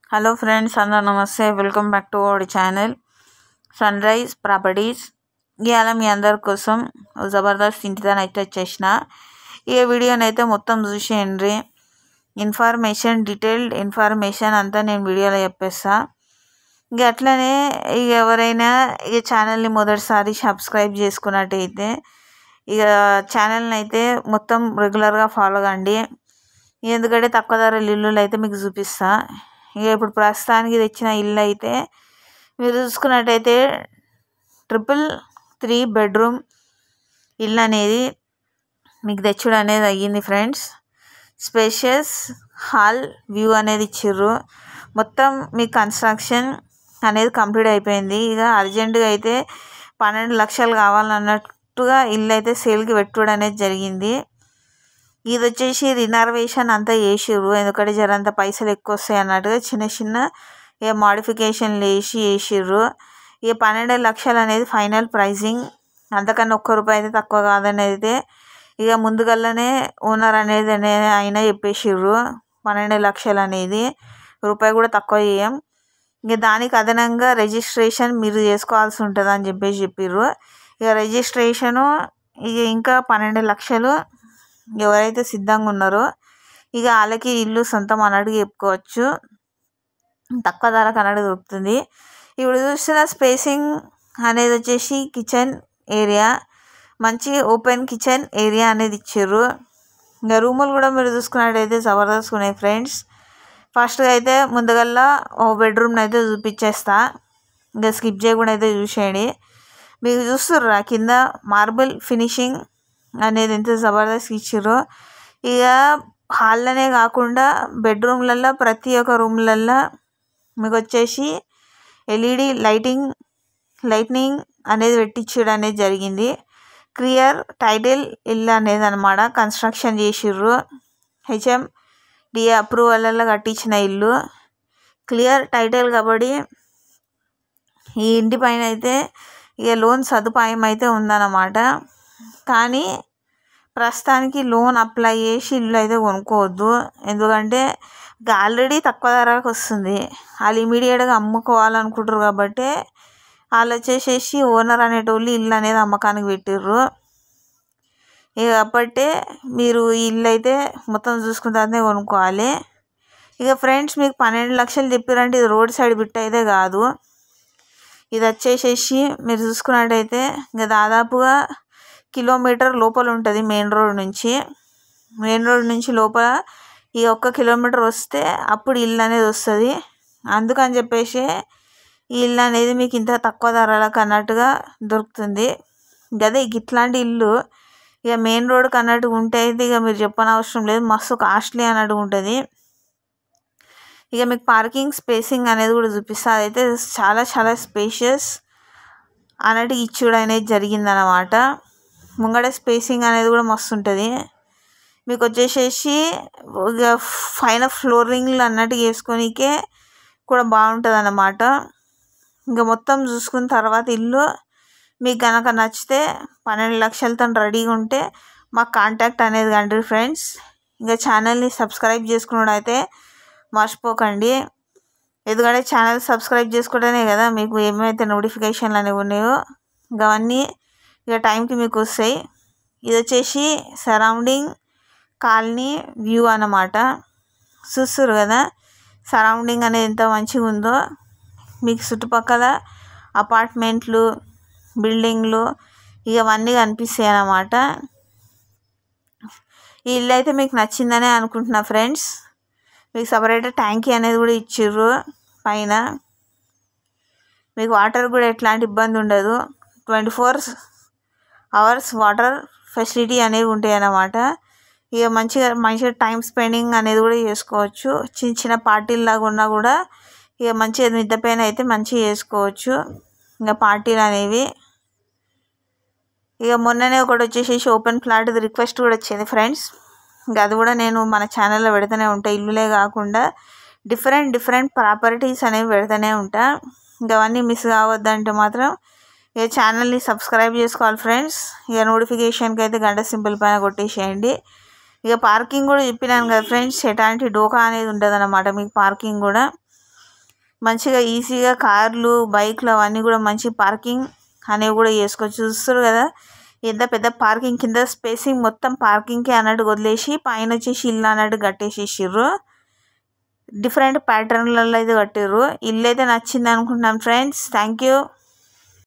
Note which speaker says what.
Speaker 1: hello friends అందరూ నమస్తే welcome back to our channel Sunrise properties ఇవాళ మీ అందరి కోసం ఓ జబర్దస్త్ ఇంటిదాని అయితే వచ్చేసిన ఈ వీడియోని అయితే మొత్తం చూసేయండి ఇన్ఫర్మేషన్ డీటెయిల్డ్ ఇన్ఫర్మేషన్ అంతా నేను వీడియోలో చెప్పేస్తా ఇక అట్లనే ఇక ఎవరైనా ఈ ఛానల్ని మొదటిసారి సబ్స్క్రైబ్ చేసుకున్నట్టయితే ఇక ఛానల్ని అయితే మొత్తం రెగ్యులర్గా ఫాలో కండి ఎందుకంటే తక్కువ ధరల ఇల్లులు అయితే మీకు చూపిస్తా ఇక ఇప్పుడు ప్రస్తుతానికి తెచ్చిన ఇల్లు అయితే మీరు చూసుకున్నట్టయితే ట్రిపుల్ త్రీ బెడ్రూమ్ ఇల్లు అనేది మీకు తెచ్చుడు అనేది అయ్యింది ఫ్రెండ్స్ స్పేషియస్ హాల్ వ్యూ అనేది ఇచ్చిర్రు మొత్తం మీ కన్స్ట్రక్షన్ అనేది కంప్లీట్ అయిపోయింది ఇక అర్జెంటుగా అయితే పన్నెండు లక్షలు కావాలన్నట్టుగా ఇల్లు అయితే సేల్కి పెట్టుడు అనేది జరిగింది ఇది వచ్చేసి రినర్వేషన్ అంతా చేసిర్రు ఎందుకంటే జరంత పైసలు ఎక్కువ వస్తాయి అన్నట్టుగా చిన్న చిన్న ఏ మాడిఫికేషన్లు వేసి వేసిర్రు ఇక పన్నెండు లక్షలు అనేది ఫైనల్ ప్రైజింగ్ అంతకన్నా ఒక్క రూపాయి అయితే తక్కువ కాదని అయితే ఇక ముందుగల్లనే ఓనర్ అనేది అనే- ఆయన చెప్పేసిర్రు పన్నెండు లక్షలు అనేది రూపాయి కూడా తక్కువ చేయం ఇక దానికి అదనంగా రిజిస్ట్రేషన్ మీరు చేసుకోవాల్సి ఉంటుంది అని చెప్పేసి చెప్పిర్రు ఇక రిజిస్ట్రేషను ఇక ఇంకా పన్నెండు లక్షలు ఎవరైతే సిద్ధంగా ఉన్నారో ఇక వాళ్ళకి ఇల్లు సొంతం అన్నట్టు చెప్పుకోవచ్చు తక్కువ ధరకు అన్నట్టు దొరుకుతుంది ఇప్పుడు చూస్తున్న స్పేసింగ్ అనేది వచ్చేసి కిచెన్ ఏరియా మంచి ఓపెన్ కిచెన్ ఏరియా అనేది ఇచ్చారు ఇంకా రూములు కూడా మీరు చూసుకున్నట్టయితే జబర్దస్త్ ఉన్నాయి ఫ్రెండ్స్ ఫస్ట్గా అయితే ముందుగల్లా ఓ బెడ్రూమ్ని అయితే చూపించేస్తా ఇంకా స్కిప్ చేయకుండా అయితే చూసేయండి మీకు చూస్తుర్రా కింద మార్బుల్ ఫినిషింగ్ అనేది ఎంత జబర్దస్త్ ఇచ్చిర్రో ఇక హాల్లోనే కాకుండా బెడ్రూమ్లలో ప్రతి ఒక్క రూమ్లల్లో మీకు వచ్చేసి ఎల్ఈడి లైటింగ్ లైట్నింగ్ అనేది పెట్టించడం అనేది జరిగింది క్లియర్ టైటిల్ ఇల్లు అనేది అనమాట కన్స్ట్రక్షన్ చేసిర్రు హెచ్ఎం డిఏ అప్రూవల్లో కట్టించిన ఇల్లు క్లియర్ టైటిల్ కాబట్టి ఈ ఇంటి పైన అయితే ఇక లోన్ సదుపాయం అయితే ఉందన్నమాట కానీ ప్రస్తుతానికి లోన్ అప్లై చేసి ఇల్లు అయితే కొనుక్కోవద్దు ఎందుకంటే ఇక ఆల్రెడీ తక్కువ ధరకు వస్తుంది వాళ్ళు ఇమీడియట్గా అమ్ముకోవాలనుకుంటారు కాబట్టి వాళ్ళు వచ్చేసేసి ఓనర్ అనేటోళ్ళు ఇల్లు అనేది అమ్మకానికి పెట్టిర్రు ఇక కాబట్టి మీరు ఈ ఇల్లు అయితే మొత్తం చూసుకున్న తర్వాతనే కొనుక్కోవాలి ఇక ఫ్రెండ్స్ మీకు పన్నెండు లక్షలు చెప్పారంటే ఇది రోడ్ సైడ్ బిట్ అయితే కాదు ఇది వచ్చేసేసి మీరు చూసుకున్నట్టయితే ఇంకా దాదాపుగా కిలోమీటర్ లోపల ఉంటుంది మెయిన్ రోడ్ నుంచి మెయిన్ రోడ్ నుంచి లోపల ఈ ఒక్క కిలోమీటర్ వస్తే అప్పుడు ఇల్లు అనేది వస్తుంది అందుకని చెప్పేసి ఈ ఇల్లు అనేది మీకు ఇంత తక్కువ ధరలకు అన్నట్టుగా దొరుకుతుంది గదే ఇట్లాంటి ఇల్లు ఇక మెయిన్ రోడ్కి అన్నట్టుగా ఉంటే అయితే ఇక మీరు చెప్పనవసరం లేదు మస్తు కాస్ట్లీ అన్నట్టుగా ఉంటుంది ఇక మీకు పార్కింగ్ స్పేసింగ్ అనేది కూడా చూపిస్తా అదైతే చాలా చాలా స్పేషియస్ అన్నట్టు ఇచ్చుడు అనేది జరిగిందనమాట ముంగడ స్పేసింగ్ అనేది కూడా మస్తు ఉంటుంది మీకు వచ్చేసేసి ఇక పైన ఫ్లోరింగ్లు అన్నట్టు వేసుకోనికే కూడా బాగుంటుంది అన్నమాట ఇంకా మొత్తం చూసుకున్న తర్వాత ఇల్లు మీకు కనుక నచ్చితే పన్నెండు లక్షలతో రెడీగా ఉంటే మాకు కాంటాక్ట్ అనేది కండి ఫ్రెండ్స్ ఇంకా ఛానల్ని సబ్స్క్రైబ్ చేసుకున్నాడు అయితే మర్చిపోకండి ఎందుకంటే ఛానల్ సబ్స్క్రైబ్ చేసుకుంటేనే కదా మీకు ఏమైతే నోటిఫికేషన్లు అనేవి ఉన్నాయో ఇంకా అవన్నీ ఇక టైంకి మీకు వస్తాయి ఇది వచ్చేసి సరౌండింగ్ కాలనీ వ్యూ అన్నమాట చూస్తారు కదా సరౌండింగ్ అనేది ఎంత మంచిగా ఉందో మీకు చుట్టుపక్కల అపార్ట్మెంట్లు బిల్డింగ్లు ఇక అవన్నీ కనిపిస్తాయి అన్నమాట ఈ ఇల్లు అయితే మీకు నచ్చిందనే అనుకుంటున్నా ఫ్రెండ్స్ మీకు సపరేట్ ట్యాంకీ అనేది కూడా ఇచ్చిర్రు పైన మీకు వాటర్ కూడా ఎట్లాంటి ఇబ్బంది ఉండదు twenty four hours water facility అనేవి ఉంటాయి అన్నమాట ఇక మంచిగా మంచిగా టైం స్పెండింగ్ అనేది కూడా చేసుకోవచ్చు చిన్న చిన్న పార్టీలాగా ఉన్నా కూడా ఇక మంచిగా మిద్దె పైన అయితే మంచిగా చేసుకోవచ్చు ఇంకా పార్టీలు అనేవి ఇక మొన్ననే ఒకటి వచ్చేసేసి ఓపెన్ ఫ్లాట్ రిక్వెస్ట్ కూడా వచ్చింది ఫ్రెండ్స్ ఇంకా అది కూడా నేను మన ఛానల్లో పెడుతూనే ఉంటా ఇల్లులే కాకుండా డిఫరెంట్ డిఫరెంట్ ప్రాపర్టీస్ అనేవి పెడుతూనే ఉంటా ఇంకా అవన్నీ మిస్ కావద్దంటే మాత్రం ఇక ఛానల్ని సబ్స్క్రైబ్ చేసుకోవాలి ఫ్రెండ్స్ ఇక నోటిఫికేషన్కి అయితే గంట సింపుల్ పైన కొట్టేసేయండి ఇక పార్కింగ్ కూడా చెప్పినాను కదా ఫ్రెండ్స్ ఎలాంటి డోకా అనేది ఉంటుంది అన్నమాట మీకు పార్కింగ్ కూడా మంచిగా ఈజీగా కార్లు బైక్లు అవన్నీ కూడా మంచి పార్కింగ్ అనేవి కూడా చేసుకోవచ్చు చూస్తారు కదా ఎంత పెద్ద పార్కింగ్ కింద స్పేసింగ్ మొత్తం పార్కింగ్కి అన్నట్టు వదిలేసి పైన వచ్చేసి ఇల్లు అన్నట్టు కట్టేసేసిర్రు డిఫరెంట్ ప్యాటర్న్లలో అయితే కట్టిర్రు ఇల్లు అయితే నచ్చింది అనుకుంటున్నాం ఫ్రెండ్స్ థ్యాంక్ యూ